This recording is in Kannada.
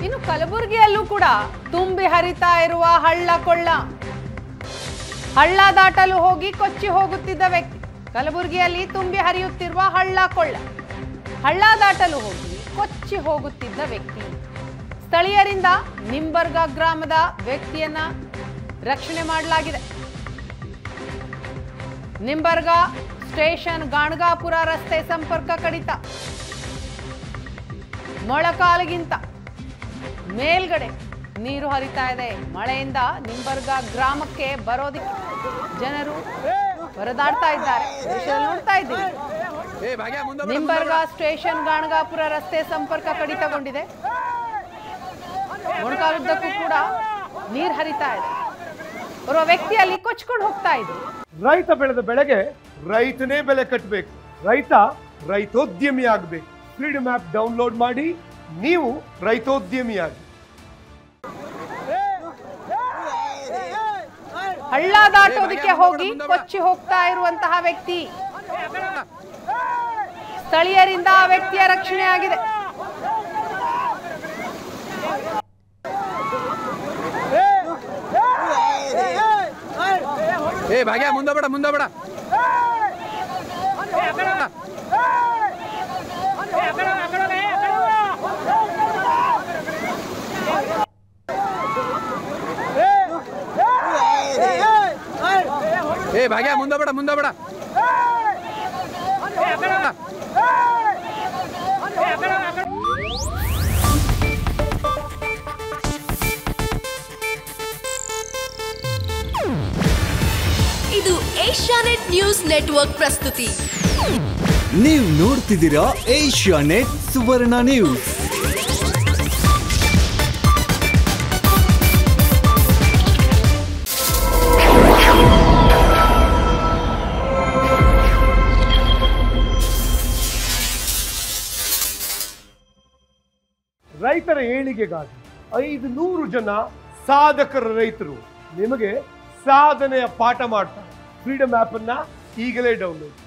ಇನ್ನು ಕಲಬುರಗಿಯಲ್ಲೂ ಕೂಡ ತುಂಬಿ ಹರಿತಾ ಇರುವ ಹಳ್ಳ ಕೊಳ್ಳ ಹಳ್ಳ ದಾಟಲು ಹೋಗಿ ಕೊಚ್ಚಿ ಹೋಗುತ್ತಿದ್ದ ವ್ಯಕ್ತಿ ಕಲಬುರಗಿಯಲ್ಲಿ ತುಂಬಿ ಹರಿಯುತ್ತಿರುವ ಹಳ್ಳ ಕೊಳ್ಳ ಹಳ್ಳ ದಾಟಲು ಹೋಗಿ ಕೊಚ್ಚಿ ಹೋಗುತ್ತಿದ್ದ ವ್ಯಕ್ತಿ ಸ್ಥಳೀಯರಿಂದ ನಿಂಬರ್ಗ ಗ್ರಾಮದ ವ್ಯಕ್ತಿಯನ್ನ ರಕ್ಷಣೆ ಮಾಡಲಾಗಿದೆ ನಿಂಬರ್ಗ ಸ್ಟೇಷನ್ ಗಾಣಗಾಪುರ ರಸ್ತೆ ಸಂಪರ್ಕ ಕಡಿತ ಮೊಳಕಾಲಿಗಿಂತ ಮೇಲ್ಗಡೆ ನೀರು ಹರಿತಾ ಇದೆ ಮಳೆಯಿಂದ ನಿಂಬರ್ಗ ಗ್ರಾಮಕ್ಕೆ ಬರೋದಿಕ್ಕೆ ಜನರು ಪರದಾಡ್ತಾ ಇದ್ದಾರೆ ದೃಶ್ಯದಲ್ಲಿ ನೋಡ್ತಾ ಇದ್ದೀವಿ ಏ ಭಾಗ್ಯ ಮುಂದೆ ಬಾ, ನಿಂಬರ್ಗ ಸ್ಟೇಷನ್ ಗಾಣಗಾಪುರ ರಸ್ತೆ ಸಂಪರ್ಕ ಕಡಿತಗೊಂಡಿದೆ ಮೊಣಕಾಲುದ್ದಕ್ಕೂ ಕೂಡ ನೀರು ಹರಿತಾ ಇದೆ ಬರುವ ವ್ಯಕ್ತಿಯಲ್ಲಿ ಕೊಚ್ಕೊಂಡು ಹೋಗ್ತಾ ಇದ್ರು ರೈತ ಬೆಳೆದ ಬೆಳೆಗೆ ರೈತನೇ ಬೆಲೆ ಕಟ್ಟಬೇಕು ರೈತ ರೈತೋದ್ಯಮಿ ಆಗಬೇಕು ಫ್ರೀಡಮ್ ಆ್ಯಪ್ ಡೌನ್ಲೋಡ್ ಮಾಡಿ ನೀವು ರೈತೋದ್ಯಮಿಯಾಗಿ ಹಳ್ಳ ದಾಟೋದಕ್ಕೆ ಹೋಗಿ ಕೊಚ್ಚಿ ಹೋಗ್ತಾ ಇರುವಂತಹ ವ್ಯಕ್ತಿ ಸ್ಥಳೀಯರಿಂದ ಆ ವ್ಯಕ್ತಿಯ ರಕ್ಷಣೆ ಆಗಿದೆ ಏ ಭಾಗ್ಯ ಮುಂದೆ ಬೇಡ ಮುಂದೆ ಬೇಡ ಏ ಭಾಗ್ಯ ಮುಂದೆ ಬೇಡ ಮುಂದೆ ಬೇಡ ಇದು ಏಷ್ಯಾನೆಟ್ ನ್ಯೂಸ್ ನೆಟ್ವರ್ಕ್ ಪ್ರಸ್ತುತಿ ನೀವು ನೋಡ್ತಿದ್ದೀರಾ ಏಷ್ಯಾ ನೆಟ್ ಸುವರ್ಣ ನ್ಯೂಸ್ ರೈತರ ಏಳಿಗೆಗಾಗಿ ಐದು ನೂರು ಜನ ಸಾಧಕರ ರೈತರು ನಿಮಗೆ ಸಾಧನೆಯ ಪಾಠ ಮಾಡ್ತಾರೆ ಫ್ರೀಡಮ್ ಆ್ಯಪ್ ಅನ್ನ ಈಗಲೇ ಡೌನ್ಲೋಡ್